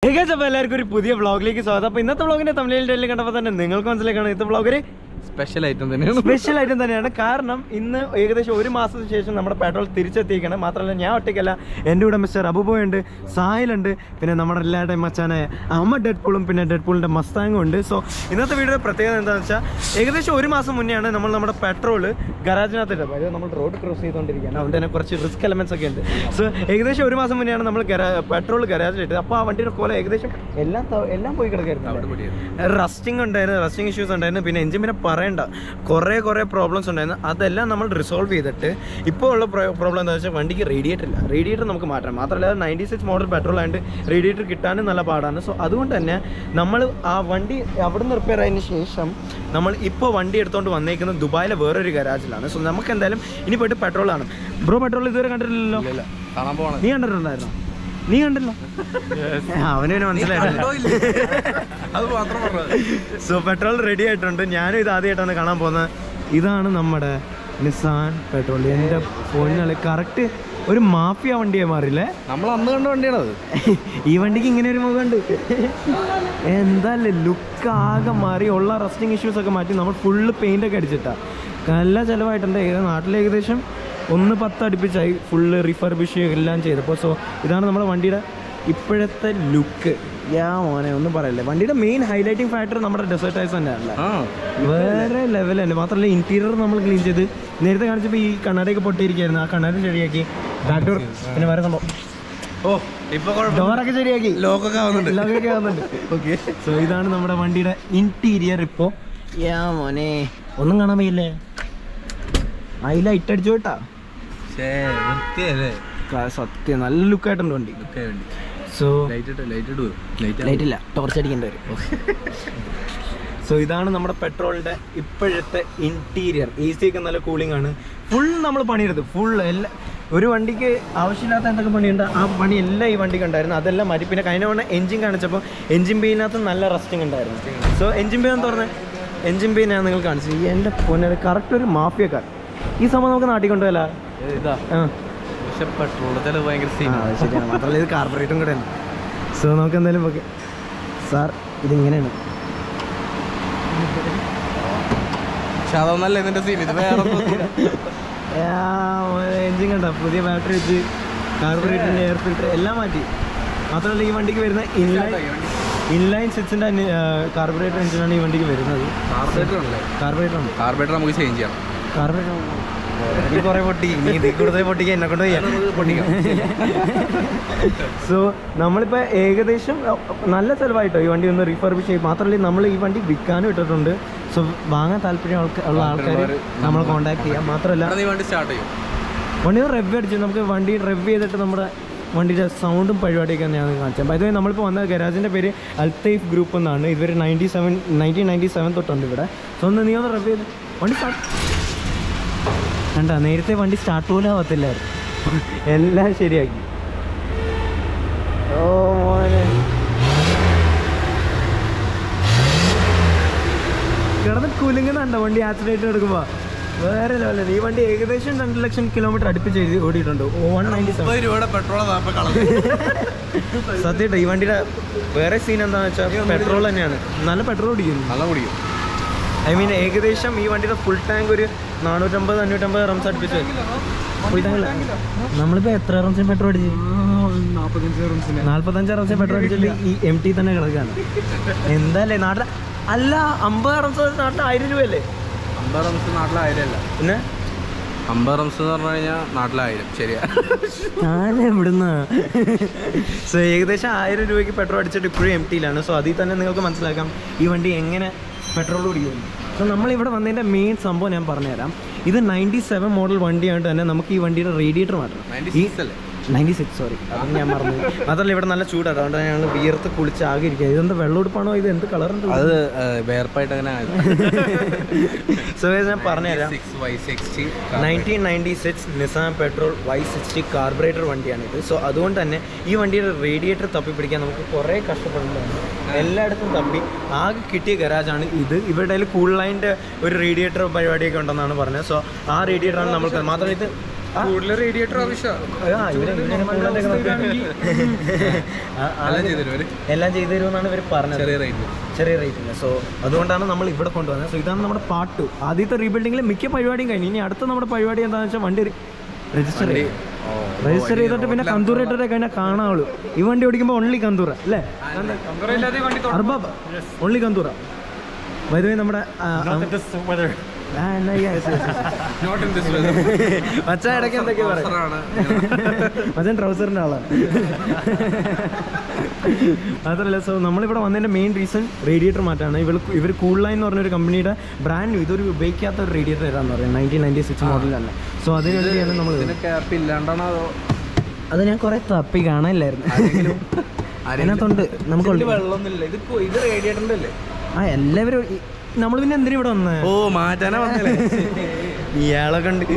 ഏകദേശം അപ്പോൾ എല്ലാവർക്കും ഒരു പുതിയ വ്ളോഗിലേക്ക് സ്വാഗതം അപ്പോൾ ഇന്നത്തെ വ്ളോഗിന്റെ തമിഴിൽ കണ്ടപ്പോൾ തന്നെ നിങ്ങൾക്ക് മനസ്സിലാക്കാണ് ഇന്നത്തെ വ്ളോഗ് ഒരു സ്പെഷ്യൽ ഐറ്റം തന്നെയാണ് സ്പെഷ്യൽ ഐറ്റം തന്നെയാണ് കാരണം ഇന്ന് ഏകദേശം ഒരു മാസത്തിന് ശേഷം നമ്മുടെ പെട്രോൾ തിരിച്ചെത്തിയിരിക്കണം മാത്രമല്ല ഞാൻ ഒറ്റയ്ക്കല്ല എൻ്റെ കൂടെ മിസ്റ്റർ അബുബോയ് ഉണ്ട് സാഹിലുണ്ട് പിന്നെ നമ്മുടെ എല്ലാവരുടെയും മച്ചാനായ അമ്മ ഡെഡ് പൂളും പിന്നെ ഡെഡ് പൂളിൻ്റെ മസ്താങ്ങും ഉണ്ട് സോ ഇന്നത്തെ വീഡിയോയുടെ പ്രത്യേകത എന്താണെന്ന് വെച്ചാൽ ഏകദേശം ഒരു മാസം മുന്നെയാണ് നമ്മൾ നമ്മുടെ പെട്രോൾ ഗരാജിനകത്ത് ഇട്ടത് അതായത് നമ്മൾ റോഡ് ക്രോസ് ചെയ്തുകൊണ്ടിരിക്കുകയാണ് അതുകൊണ്ട് തന്നെ കുറച്ച് റിസ്ക് എലമെന്റ്സ് ഒക്കെ ഉണ്ട് സോ ഏകദേശം ഒരു മാസം മുന്നെയാണ് നമ്മൾ പെട്രോൾ ഗരാജിലിട്ടത് അപ്പോൾ ആ വണ്ടിയുടെ കോല ഏകദേശം എല്ലാം ത- എല്ലാം പോയി കിടക്കായിരുന്നു റസ്റ്റിംഗ് ഉണ്ടായിരുന്നു റസ്റ്റിംഗ് ഇഷ്യൂസ് ഉണ്ടായിരുന്നു പിന്നെ എഞ്ചിൻ പിന്നെ പറയണ്ട കുറേ കുറേ പ്രോബ്ലംസ് ഉണ്ടായിരുന്നു അതെല്ലാം നമ്മൾ റിസോൾവ് ചെയ്തിട്ട് ഇപ്പോൾ ഉള്ള പ്രോബ്ലം എന്താ വെച്ചാൽ വണ്ടിക്ക് റേഡിയേറ്റർ ഇല്ല റേഡിയേറ്റർ നമുക്ക് മാറ്റാം മാത്രമല്ല നയൻറ്റി സിക്സ് മോഡൽ പെട്രോൾ ആയതുകൊണ്ട് റേഡിയേറ്റർ കിട്ടാനും നല്ല പാടാണ് സോ അതുകൊണ്ട് തന്നെ നമ്മൾ ആ വണ്ടി അവിടെ നിന്ന് റിപ്പയർ ആയതിനു ശേഷം നമ്മൾ ഇപ്പോൾ വണ്ടി എടുത്തുകൊണ്ട് വന്നേക്കുന്നത് ദുബായിലെ വേറൊരു ഗരാജിലാണ് സോ നമുക്ക് എന്തായാലും ഇനി പോയിട്ട് പെട്രോളാണ് ബ്രോ പെട്രോൾ ഇതുവരെ കണ്ടിട്ടില്ലല്ലോ ഇല്ല കാണാൻ പോണേ നീ കണ്ടിട്ടുണ്ടായിരുന്നോ നീ കണ്ടല്ലോ അവന് പിന്നെ മനസ്സിലായിട്ടില്ല അത് മാത്രം പറഞ്ഞത് സോ പെട്രോൾ റെഡി ആയിട്ടുണ്ട് ഞാനും ഇത് ആദ്യമായിട്ടാണ് കാണാൻ പോകുന്നത് ഇതാണ് നമ്മുടെ നിസാൻ പെട്രോൾ എൻ്റെ പൊന്നളി കറക്റ്റ് ഒരു മാഫിയ വണ്ടിയായി മാറിയില്ലേ നമ്മൾ അന്ന് കണ്ട വണ്ടിയാണ് അത് ഈ വണ്ടിക്ക് ഇങ്ങനെ ഒരു മുഖമുണ്ട് എന്താല്ലേ ലുക്ക് ആകെ മാറി ഉള്ള റസ്റ്റിംഗ് ഇഷ്യൂസ് ഒക്കെ മാറ്റി നമ്മൾ ഫുള്ള് പെയിൻ്റ് ഒക്കെ അടിച്ചിട്ടാ നല്ല ചിലവായിട്ടുണ്ട് ഏത് നാട്ടിൽ ഏകദേശം ഒന്ന് പത്ത് അടുപ്പിച്ചായി ഫുള്ള് റിഫർബിഷ് എല്ലാം ചെയ്തപ്പോൾ സോ ഇതാണ് നമ്മുടെ വണ്ടിയുടെ ഇപ്പോഴത്തെ ലുക്ക് യാ മോനെ ഒന്നും പറയല്ലേ വണ്ടിയുടെ മെയിൻ ഹൈലൈറ്റിംഗ് ഫാക്ടർ നമ്മുടെ ഡെസേർട്ടൈസ് തന്നെയാണല്ലേ ആ വേറെ ലെവൽ തന്നെ മാത്രമല്ല ഇന്റീരിയർ നമ്മൾ ക്ലീൻ ചെയ്ത് നേരത്തെ കാണിച്ചപ്പോൾ ഈ കണ്ണാടിയൊക്കെ പൊട്ടിയിരിക്കുകയായിരുന്നു ആ കണ്ണാടി ശരിയാക്കി ബാക്ക് ഡോർ പിന്നെ വേറെ സംഭവം ഓ ഇപ്പൊ ഡോറൊക്കെ ശരിയാക്കി ലോക്കൊക്കെ ആവുന്നുണ്ട് ലോക്കൊക്കെ ആവുന്നുണ്ട് ഓക്കെ സോ ഇതാണ് നമ്മുടെ വണ്ടിയുടെ ഇന്റീരിയർ ഇപ്പോ യാ മോനെ ഒന്നും കാണാൻ വയ്യല്ലേ അതിൽ ഇട്ടടിച്ചു കേട്ടാ വൃത്തിയല്ലേ ക- സത്യം നല്ല ലുക്കായിട്ടുണ്ട് വണ്ടി ഒക്കെ വേണ്ടി സോ ലൈറ്റ് ഇട്ട് ലൈറ്റ് ഇടുവോ ലൈറ്റ് ലൈറ്റ് ഇല്ല ടോർച്ച് അടിക്കേണ്ടി വരും സോ ഇതാണ് നമ്മുടെ പെട്രോളിന്റെ ഇപ്പോഴത്തെ ഇന്റീരിയർ എ സി ഒക്കെ നല്ല കൂളിംഗ് ആണ് ഫുൾ നമ്മൾ പണിയെടുത്തു ഫുൾ എല്ലാ ഒരു വണ്ടിക്ക് ആവശ്യമില്ലാത്ത എന്തൊക്കെ പണിയുണ്ട് ആ പണി എല്ലാം ഈ വണ്ടിക്ക് ഉണ്ടായിരുന്നു അതെല്ലാം മാറ്റി പിന്നെ കഴിഞ്ഞ തവണ എഞ്ചിൻ കാണിച്ചപ്പോൾ എഞ്ചിൻ പെയിനകത്ത് നല്ല റസ്റ്റിംഗ് ഉണ്ടായിരുന്നു സോ എഞ്ചിൻ പെയിൻ തുറന്ന് എഞ്ചിൻ പെയിൻ ഞാൻ നിങ്ങൾ കാണിച്ചു ഈ എൻ്റെ പൊന്നെ കറക്റ്റ് ഒരു മാഫിയക്കാർ ഈ സംഭവം നമുക്ക് നാട്ടിൽ കൊണ്ടുപോയല്ല ഇതാ ആ പക്ഷെ പെട്രോൾ ചില ഭയങ്കര ആ, സീൻ അത് ശരിയാണ് മാത്രമല്ല ഇത് കാർബറേറ്റും കൂടെയാണ് സോ നമുക്ക് എന്തായാലും ഓക്കെ സാർ ഇതിങ്ങനെയാണ് പക്ഷെ അതൊന്നല്ല ഇതിന്റെ സീൻ ഇത് വേറെ ഒന്നുമില്ല. എഞ്ചിൻ കണ്ട പുതിയ ബാറ്ററി വെച്ച് കാർബറേറ്ററിൻ്റെ എയർ ഫിൽറ്റർ എല്ലാം മാറ്റി മാത്രമല്ല ഈ വണ്ടിക്ക് വരുന്ന ഇൻലൈൻ ഇൻലൈൻ സിക്സിൻ്റെ കാർബറേറ്റർ എഞ്ചിനാണ് ഈ വണ്ടിക്ക് വരുന്നത് കാർബറേറ്റർ ഉണ്ടല്ലേ കാർബറേറ്റർ ഉണ്ട് കാർബറേറ്റർ നമുക്ക് ചേഞ്ച് ചെയ്യണം കാർബറേറ്റർ നീ കുറേ പൊട്ടി നീ ഇതിൽ കൂടുതൽ പൊട്ടിക്കാൻ എന്നെ കൊണ്ട് ചെയ്യാം പൊട്ടിക്കാം സോ നമ്മളിപ്പോൾ ഏകദേശം അഹ്, നല്ല ചിലവായിട്ടോ ഈ വണ്ടി ഒന്ന് റീഫർബിഷ് ചെയ്യും മാത്രമല്ല നമ്മൾ ഈ വണ്ടി വിൽക്കാനും ഇട്ടിട്ടുണ്ട് സോ വാങ്ങാൻ താല്പര്യം ആൾക്കാർ ഉള്ള ആൾക്കാർ നമ്മൾ കോൺടാക്ട് ചെയ്യാം മാത്രമല്ല എടാ, നീ വണ്ടി സ്റ്റാർട്ട് ചെയ്യും വണ്ടി റെവ് അടിച്ച് നമുക്ക് വണ്ടി റെവ് ചെയ്തിട്ട് നമ്മുടെ വണ്ടിയുടെ സൗണ്ടും പരിപാടിയൊക്കെ ഞാൻ കാണിച്ചാൽ അതുവരെ നമ്മളിപ്പോൾ വന്ന ഗരാജിൻ്റെ പേര് അൽത്തൈഫ് ഗ്രൂപ്പ് എന്നാണ് ഇതുവരെ ninety seven nineteen ninety seven തൊട്ടുണ്ട് ഇവിടെ സോ ഒന്ന് നീ ഒന്ന് റെവ് ചെയ്ത് വണ്ടി സ്റ്റാർട്ട് കണ്ട നേരത്തെ വണ്ടി സ്റ്റാർട്ട് പോലും ആവത്തില്ലായിരുന്നു എല്ലാം ശരിയാക്കി ഓ മോനെ കിടന്ന് കുലുങ്ങുന്നുണ്ടോ വണ്ടി ആക്സിഡൻറ്റ് എടുക്കുമ്പോൾ വേറെ ലെവലല്ല ഈ വണ്ടി ഏകദേശം രണ്ട് ലക്ഷം കിലോമീറ്റർ അടുപ്പിച്ച് എഴുതി ഓടിയിട്ടുണ്ട് വൺ നയൻറ്റി സെവൻ മുപ്പത് രൂപയുടെ പെട്രോൾ നാപ്പ കളഞ്ഞു സത്യമായിട്ട് ഈ വണ്ടിയുടെ വേറെ സീൻ എന്താണെന്ന് വെച്ചാൽ പെട്രോൾ തന്നെയാണ് നല്ല പെട്രോൾ ഓടിക്കുന്നു നല്ല കുടിക്കും ഐ മീൻ ഏകദേശം ഈ വണ്ടിയുടെ ഫുൾ ടാങ്ക് ഒരു നാനൂറ്റമ്പത് അഞ്ഞൂറ്റമ്പത് റംസ് അടുപ്പിച്ച് ഫുൾ ടാങ്ക് നമ്മളിപ്പോൾ എത്ര റംസിന് പെട്രോൾ അടിച്ച് നാല്പത്തഞ്ച് റംസിന് പെട്രോൾ അടിച്ചിട്ട് ഈ എം ടി തന്നെ കിടക്കുകയാണ് എന്താല്ലേ നാട്ടിൽ അല്ല അമ്പത് റംസ് നാട്ടിൽ ആയിരം രൂപയല്ലേ അമ്പത് റംസ് നാട്ടിലെ ആയിരം അല്ല പിന്നെ അമ്പത് റംസ് എന്ന് പറഞ്ഞു കഴിഞ്ഞാൽ നാട്ടിലെ ആയിരം ശരിയാ ഞാൻ എവിടുന്ന സോ ഏകദേശം ആയിരം രൂപയ്ക്ക് പെട്രോൾ അടിച്ചിട്ട് ഇപ്പോഴും എം ടിയിലാണ് സോ അതിൽ തന്നെ നിങ്ങൾക്ക് മനസ്സിലാക്കാം ഈ വണ്ടി എങ്ങനെ പെട്രോൾ കുടിക്കുന്നു സോ നമ്മൾ ഇവിടെ വന്നതിൻ്റെ മെയിൻ സംഭവം ഞാൻ പറഞ്ഞുതരാം ഇത് നയൻറ്റി സെവൻ മോഡൽ വണ്ടിയായിട്ട് തന്നെ നമുക്ക് ഈ വണ്ടിയുടെ റേഡിയേറ്റർ മാറ്റണം നയൻറ്റി ഈ സിക്സ് അല്ലേ നയൻറ്റി സിക്സ് സോറി അത് ഞാൻ പറഞ്ഞു മാത്രമല്ല ഇവിടെ നല്ല ചൂടാണ് അതുകൊണ്ട് ഞങ്ങൾ വിയർത്ത് കുളിച്ച് ആകെ ഇരിക്കുക ഇതെന്ത് വെള്ളമെടുപ്പാണോ ഇത് എന്ത് കളറുണ്ട് അത് വേർപ്പായിട്ട് അങ്ങനെ സോ ഞാൻ പറഞ്ഞുതരാം six y sixty nineteen ninety six Nissan Patrol y sixty carburettor വണ്ടിയാണിത് സോ അതുകൊണ്ട് തന്നെ ഈ വണ്ടിയുടെ റേഡിയേറ്റർ തപ്പി പിടിക്കാൻ നമുക്ക് കുറേ കഷ്ടപ്പെടേണ്ടതാണ് എല്ലായിടത്തും തപ്പി ആകെ കിട്ടിയ ഗരാജാണ് ഇത് ഇവരുടെ കൂൾ ലൈൻ്റെ ഒരു റേഡിയേറ്റർ പരിപാടിയൊക്കെ ഉണ്ടെന്നാണ് പറഞ്ഞത് സോ ആ റേഡിയേറ്ററാണ് നമ്മൾ മാത്രമല്ല ഇത് കൂടുതൽ റേഡിയേറ്റർ ആവശ്യമാണ് ആ, ഇവര് ഇങ്ങനെ കൂടുതലൊക്കെ നോക്കി- ആ, ആ, എല്ലാം ചെയ്തു തരും എല്ലാം ചെയ്തു തരുമെന്നാണ് ഇവർ പറഞ്ഞത് ചെറിയ റേറ്റ് ചെറിയ റേറ്റില്ല സോ അതുകൊണ്ടാണ് നമ്മൾ ഇവിടെ കൊണ്ടുവന്നത് സോ ഇതാണ് നമ്മുടെ പാർട്ട് ടു ആദ്യത്തെ റീബിൽഡിംഗിൽ മിക്ക പരിപാടിയും കഴിഞ്ഞു ഇനി അടുത്ത നമ്മുടെ പരിപാടി എന്താണെന്ന് വെച്ചാൽ വണ്ടി രജിസ്റ്റർ ചെയ്യും രജിസ്റ്റർ ചെയ്തിട്ട് പിന്നെ കന്തൂർ ഇട്ടിട്ട് കഴിഞ്ഞാൽ കാണാവുള്ളൂ ഈ വണ്ടി ഓടിക്കുമ്പോൾ ഓൺലി കന്തൂറ അല്ലേ അർബാബ ഓൺലി കന്തൂറ വൈദ്യുതി നമ്മുടെ ആ, ആ, എന്നാ, yes, yes, yes. Not in this മച്ചാൻ ഇടയ്ക്ക് എന്തൊക്കെയാ പറയാം ആണ് മച്ചൻ ട്രൗസറിന്റെ ആളാണ് അതല്ല സോ നമ്മളിവിടെ വന്നതിന്റെ മെയിൻ റീസൺ റേഡിയേറ്റർ മാറ്റാണ് ഇവർ ഇവർ കൂൾ ലൈൻ എന്ന് പറഞ്ഞൊരു കമ്പനിയുടെ ബ്രാൻഡ് ന്യൂ ഇതൊരു ഉപയോഗിക്കാത്ത ഒരു റേഡിയേറ്റർ തരാന്ന് പറയും നയൻറ്റീൻ നയൻറ്റി സിക്സ് മോഡൽ തന്നെ സോ അതിന് വേണ്ടിയാണ് നമ്മൾ ഇതിന് ക്യാപ്പ് ഇല്ലാണ്ടാണോ അതോ അത് ഞാൻ കുറെ തപ്പി കാണാനില്ലായിരുന്നു അതിനകത്തുണ്ട് നമുക്ക് ഇതില് വെള്ളമൊന്നുമില്ല ഇത് കൊ- ഇത് റേഡിയേറ്ററിന്റെ അല്ലേ ആ എല്ലാവരും ഈ- നമ്മൾ പിന്നെ എന്തിനാ ഇവിടെ വന്നേ ഓ മാറ്റാനാ വന്നല്ലേ ഇയാളൊക്കെ ഉണ്ട്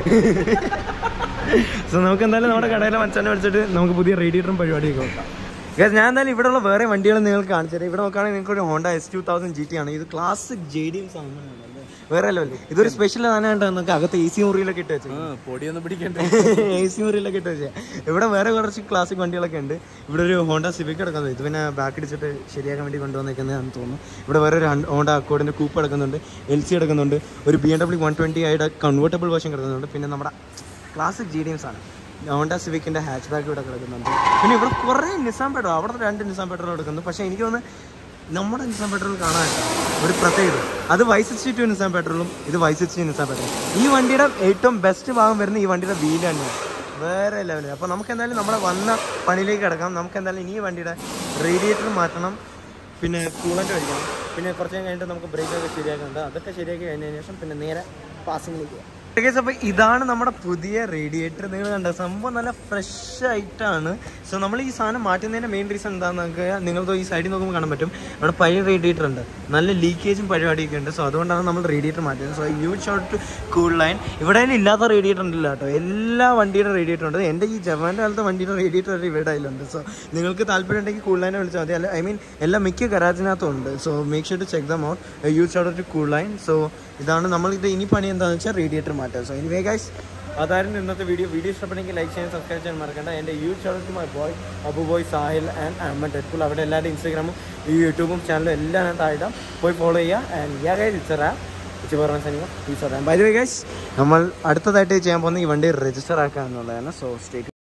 സോ നമുക്ക് എന്തായാലും നമ്മുടെ കടയിലെ മച്ചാനെ വിളിച്ചിട്ട് നമുക്ക് പുതിയ റേഡിയേറ്ററും പരിപാടിയൊക്കെ നോക്കാം Guys, ഞാൻ എന്തായാലും ഇവിടെയുള്ള വേറെ വണ്ടികൾ നിങ്ങൾക്ക് കാണിച്ചു തരാം ഇവിടെ നോക്കുകയാണെങ്കിൽ നിങ്ങൾക്ക് ഒരു Honda S two thousand G T ആണ് ഇത് ക്ലാസിക് ജെ ഡി എം സാധനമാണ് വേറെ അല്ലോ അല്ലേ ഇതൊരു സ്പെഷ്യൽ സാധനമായിട്ട് നമുക്ക് അകത്ത് എ സി മുറിയിലൊക്കെ ഇട്ട് വെച്ചു പൊടിയൊന്നും പിടിക്കണ്ട എ സി മുറിയിലൊക്കെ ഇട്ട് വെച്ചാൽ ഇവിടെ വേറെ കുറച്ച് ക്ലാസിക് വണ്ടികളൊക്കെ ഉണ്ട് ഇവിടെ ഒരു ഹോണ്ട സിവിക് കിടക്കുന്നത് ഇത് പിന്നെ ബാക്ക് അടിച്ചിട്ട് ശരിയാക്കാൻ വേണ്ടി കൊണ്ടുവന്നേക്കുന്നതാണെന്ന് തോന്നുന്നു ഇവിടെ വേറെ ഒരു ഹോണ്ട അക്കോഡിൻ്റെ കൂപ്പ് കിടക്കുന്നുണ്ട് എൽ സി കിടക്കുന്നുണ്ട് ഒരു B M W one twenty ആയിട്ട് കൺവേർട്ടബിൾ വേർഷൻ കിടക്കുന്നുണ്ട് പിന്നെ നമ്മുടെ ക്ലാസിക് ജി ഡി എംസ് ആണ് ഹോണ്ട സിവിക്കിൻ്റെ ഹാച്ച് ബാക്ക് ഇവിടെ കിടക്കുന്നുണ്ട് പിന്നെ ഇവിടെ കുറേ നിസാം പെട്രോൾ അവിടെ രണ്ട് നിസാം പെട്രോൾ കിടക്കുന്നു പക്ഷേ എനിക്ക് തോന്നുന്നു നമ്മുടെ നിസാം പെട്രോൾ കാണാനായിട്ട് ഒരു പ്രത്യേകത അത് വൈ സിക്സ്റ്റി ടു നിസാം പെട്രോളും ഇത് വൈ സിക്സ്റ്റി നിസാം പെട്രോളും ഈ വണ്ടിയുടെ ഏറ്റവും ബെസ്റ്റ് ഭാഗം വരുന്ന ഈ വണ്ടിയുടെ വീല് തന്നെയാണ് വേറെ ലെവല് അപ്പോൾ നമുക്ക് എന്തായാലും നമ്മുടെ വന്ന പണിയിലേക്ക് കിടക്കാം നമുക്ക് എന്തായാലും ഇനി ഈ വണ്ടിയുടെ റേഡിയേറ്റർ മാറ്റണം പിന്നെ കൂളൻ്റ് കഴിക്കണം പിന്നെ കുറച്ച് നേരം കഴിഞ്ഞിട്ട് നമുക്ക് ബ്രേക്ക് ഒക്കെ ശരിയാക്കുന്നുണ്ട് അതൊക്കെ ശരിയാക്കി കഴിഞ്ഞതിന് ശേഷം പിന്നെ നേരെ പാസിങ്ങിലേക്ക് പോകാം അപ്പോൾ ഇതാണ് നമ്മുടെ പുതിയ റേഡിയേറ്റർ നിങ്ങൾ കണ്ട സംഭവം നല്ല ഫ്രഷ് ആയിട്ടാണ് സോ നമ്മൾ ഈ സാധനം മാറ്റുന്നതിൻ്റെ മെയിൻ റീസൺ എന്താണെന്ന് നമുക്ക് നിങ്ങൾക്ക് ഈ സൈഡിൽ നോക്കുമ്പോൾ കാണാൻ പറ്റും നമ്മുടെ പഴയ റേഡിയേറ്റർ ഉണ്ട് നല്ല ലീക്കേജും പരിപാടിയൊക്കെ ഉണ്ട് സോ അതുകൊണ്ടാണ് നമ്മൾ റേഡിയേറ്റർ മാറ്റുന്നത് so you shot to cool line ഇവിടെ അതിന് ഇല്ലാത്ത റേഡിയേറ്റർ ഉണ്ടല്ലോ കേട്ടോ എല്ലാ വണ്ടിയുടെ റേഡിയേറ്റർ ഉണ്ട് എൻ്റെ ഈ ജവാൻ്റെ കാലത്തെ വണ്ടിയുടെ റേഡിയേറ്റർ വരെ ഇവിടെ അതിലുണ്ട് സോ നിങ്ങൾക്ക് താല്പര്യം ഉണ്ടെങ്കിൽ കൂൾ ലൈനെ വിളിച്ചാൽ മതി അല്ല ഐ മീൻ എല്ലാ മിക്ക ഗരാജിനകത്തും ഉണ്ട് so make sure to check them out you shot to cool line so ഇതാണ് നമ്മൾ ഇത് ഇനി പണി എന്താണെന്ന് വെച്ചാൽ റേഡിയേറ്റർ മാറ്റുക സോ എനിവേ ഗൈസ് അതായിരുന്നു ഇന്നത്തെ വീഡിയോ വീഡിയോ ഇഷ്ടപ്പെട്ടെങ്കിൽ ലൈക്ക് ചെയ്യാൻ സബ്സ്ക്രൈബ് ചെയ്യാൻ മറക്കണ്ട എൻ്റെ YouTube to my boy Abu boy Sahil and Ahmed Deadpool അവിടെ എല്ലാവരുടെ ഇൻസ്റ്റാഗ്രാമും ഈ യൂട്യൂബും ചാനലും എല്ലാം ഞാൻ താഴെ പോയി ഫോളോ ചെയ്യുക ആൻഡ് യാ ഗൈസ് ഇച്ചറ ഇച്ച് പറഞ്ഞ സനിമ ഈ പറയാം ബൈ ദ വേ ഗൈസ് നമ്മൾ അടുത്തതായിട്ട് ചെയ്യാൻ പോകുന്ന ഈ വണ്ടി രജിസ്റ്റർ ആക്കുക എന്നുള്ളതാണ് സോ സ്റ്റേറ്റ്